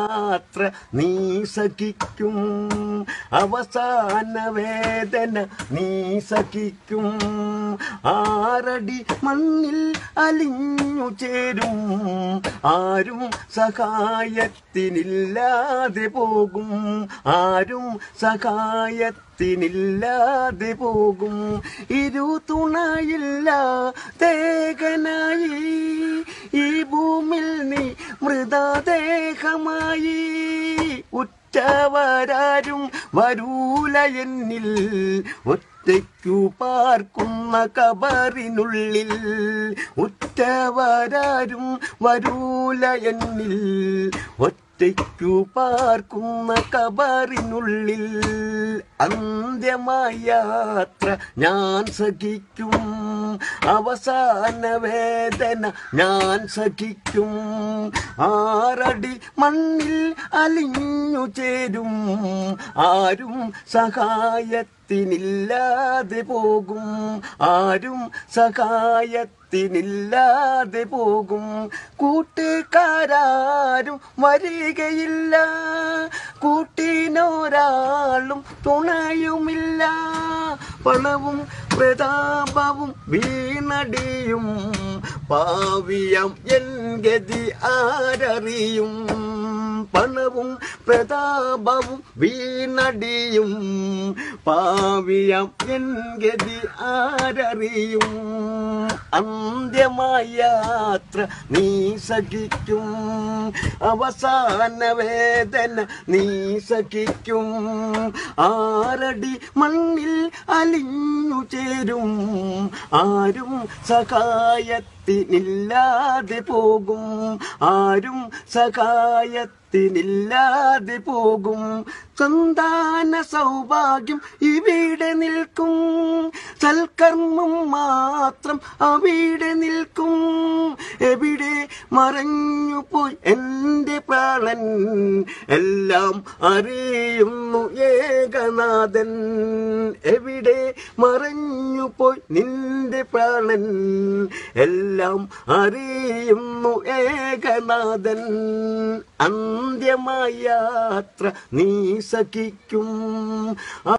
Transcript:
യാത്ര നീ സഖിക്കും അവസാന വേദന നീ സഖിക്കും ആറടി മണ്ണിൽ അലിഞ്ഞു ചേരും ആരും സഹായത്തിനില്ലാതെ പോകും ആരും സഹായത്തിനില്ലാതെ പോകും ഇരു തുണയില്ല തേകനായി ഈ ഭൂമിൽ നീ മൃതദേഹമായി ഉറ്റവരാരും വരൂല എന്നിൽ ഒറ്റയ്ക്കു പാർക്കുന്ന കബറിനുള്ളിൽ ഉറ്റവരാരും വരൂല എന്നിൽ ഒറ്റയ്ക്കു പാർക്കുന്ന കബറിനുള്ളിൽ അന്ത്യമായ യാത്ര ഞാൻ സഹിക്കും അവസാന വേദന ഞാൻ സഹിക്കും ആറടി മണ്ണിൽ അലിഞ്ഞു ചേരും ആരും സഹായത്തിനില്ലാതെ പോകും ആരും സഹായത്തിനില്ലാതെ പോകും കൂട്ടുകാരും വരികയില്ല കൂട്ടിനൊരാളും തുണയുമില്ല പണവും പ്രതാപവും വീണടിയും പാവിയം എൻ ഗതി ആരറിയും പണവും പ്രതാപവും വീണടിയും പാവിയം എൻ ഗതി ആരറിയും അന്ത്യമായ യാത്ര നീ സഖിക്കും അവസാന വേദന നീ സഖിക്കും ആറടി മണ്ണിൽ അലിഞ്ഞു ചേരും ആരും സഹായത്തിനില്ലാതെ പോകും ആരും സഹായത്തിനില്ലാതെ പോകും സന്താന സൗഭാഗ്യം ഇവിടെ നിൽക്കും സൽക്കർമ്മം മാത്രം അവിടെ നിൽക്കും എവിടെ മറഞ്ഞു പോയി എൻ്റെ പ്രാണൻ എല്ലാം അറിയുന്നു ഏകനാഥൻ എവിടെ മറഞ്ഞു പോയി നിന്റെ പ്രാണൻ എല്ലാം അറിയുന്നു ഏകനാഥൻ അന്ത്യമായ യാത്ര നീ സഖിക്കും